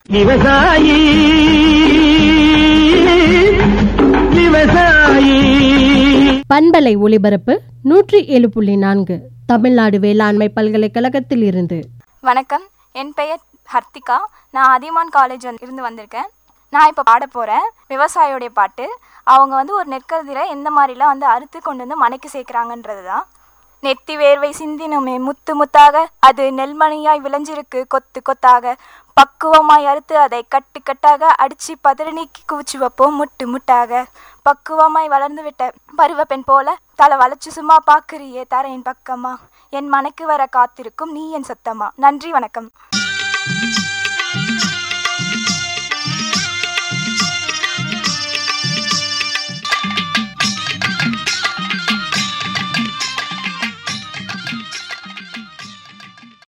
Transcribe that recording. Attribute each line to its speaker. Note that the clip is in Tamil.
Speaker 1: விவசாயி விவசாயி
Speaker 2: பண்பலை ஒலிபரப்பு நூற்றி ஏழு புள்ளி நான்கு தமிழ்நாடு வேளாண்மை பல்கலைக்கழகத்தில் இருந்து
Speaker 3: வணக்கம் என் பெயர் ஹர்த்திகா நான் அதியமான் காலேஜ் வந்து- இருந்து வந்திருக்கேன் நான் இப்போ பாட போகிறேன் விவசாயியோடைய பாட்டு அவங்க வந்து ஒரு நெற்கதிரை எந்த மாதிரிலாம் வந்து அறுத்து கொண்டு வந்து மனைக்கு சேர்க்குறாங்கன்றது தான் நெத்தி வேர்வை சிந்தினுமே முத்து முத்தாக அது நெல்மணியாய் விளைஞ்சிருக்கு கொத்து கொத்தாக பக்குவமாய் அறுத்து அதை கட்டு கட்டாக அடிச்சு பதறு நீக்கி குவிச்சு வைப்போம் முட்டு முட்டாக பக்குவமாய் வளர்ந்து விட்ட பருவ பெண் போல தலை வளைச்சு சும்மா பாக்குறியே தரையின் பக்கமா என் மனைக்கு வர காத்திருக்கும் நீ என் சத்தமா நன்றி வணக்கம்